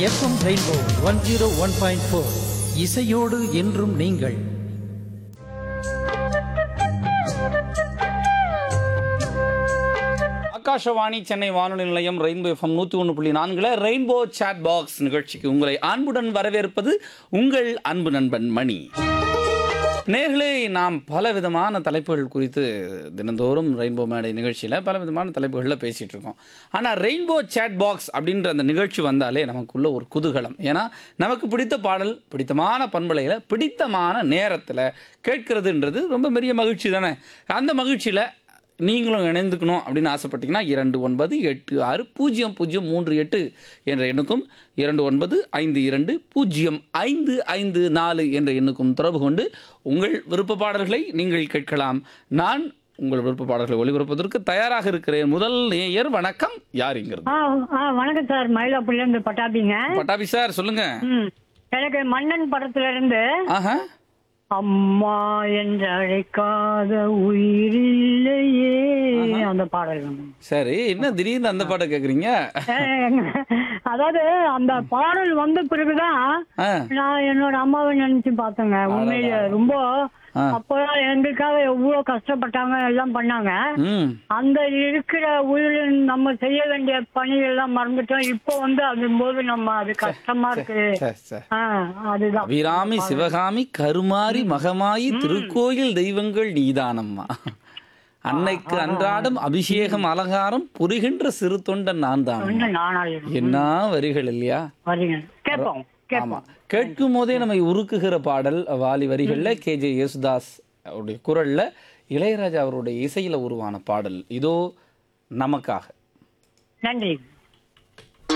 FM Rainbow one zero one point four இசையோடு என்றும் நீங்கள் ஆகாஷவாணி சென்னை வானொலி நிலையம் ரெயின்போ எஃப்எம் நூற்றி ஒன்று புள்ளி நான்கில் ரெயின்போ சாட் பாக்ஸ் நிகழ்ச்சிக்கு உங்களை அன்புடன் வரவேற்பது உங்கள் அன்பு நண்பன் மணி நேர்களே நாம் பல விதமான தலைப்புகள் குறித்து தினந்தோறும் ரெயின்போ மேடை நிகழ்ச்சியில் பல விதமான தலைப்புகளில் பேசிகிட்டு இருக்கோம் ஆனால் ரெயின்போ சேட் பாக்ஸ் அப்படின்ற அந்த நிகழ்ச்சி வந்தாலே நமக்குள்ள ஒரு குதூகலம் ஏன்னா நமக்கு பிடித்த பாடல் பிடித்தமான பண்பலையில் பிடித்தமான நேரத்தில் கேட்கறதுன்றது ரொம்ப பெரிய மகிழ்ச்சி தானே அந்த மகிழ்ச்சியில் நீங்களும் இணைந்துக்கணும் அப்படின்னு ஆசைப்பட்டீங்கன்னா இரண்டு ஒன்பது எட்டு ஆறு பூஜ்ஜியம் பூஜ்ஜியம் மூன்று எட்டு என்ற எண்ணுக்கும் இரண்டு ஒன்பது ஐந்து இரண்டு பூஜ்ஜியம் ஐந்து ஐந்து நாலு என்ற எண்ணுக்கும் தொடர்பு கொண்டு உங்கள் விருப்ப பாடல்களை நீங்கள் கேட்கலாம் நான் உங்கள் விருப்ப பாடல்களை ஒளிபரப்பதற்கு தயாராக இருக்கிறேன் முதல் நேயர் வணக்கம் யாருங்கிறது ஆ ஆ வணக்கம் சார் மயிலாப்பூர்ல இருந்து பட்டாபிங்க பட்டாபி சார் சொல்லுங்க ம் எனக்கு மன்னன் படத்துல இருந்து ஆஹா அம்மா என்று அழைக்காத உயிரில்லையே அந்த பாடல் சரி என்ன திடீர்னு அந்த பாட்டை கேட்குறீங்க அதாவது அந்த பாடல் வந்த பிறகுதான் ஆ நான் என்னோட அம்மாவை நினைச்சு பார்த்தேங்க உண்மையில ரொம்ப ஆ. அப்பதான் எங்களுக்காக எவ்வளவு கஷ்டப்பட்டாங்க எல்லாம் பண்ணாங்க ம் அந்த இருக்கிற உயிர் நம்ம செய்ய வேண்டிய பணிகள் எல்லாம் மறந்துட்டோம் இப்போ வந்து அதும்போது நம்ம அது கஷ்டமா இருக்கு சரி சரி ஆ, அதுதான் அபிராமி சிவகாமி கருமாரி மகமாயி திருக்கோயில் தெய்வங்கள் நீதானம்மா அன்னைக்கு அன்றாடம் அபிஷேகம் அலங்காரம் புரிகின்ற சிறு தொண்டன் நான் தான் வந்து நானாள் என்ன வரிகள் இல்லையா வரீங்க கேட்போம் ஆமா கேட்போம் கேட்கும் போதே நம்மை உருக்குகிற பாடல் வாலி வரிகள்ல கே ஜே யேசுதாஸ் அவருடைய குரல்ல இளையராஜா அவருடைய இசையில உருவான பாடல் இதோ நமக்காக நன்றி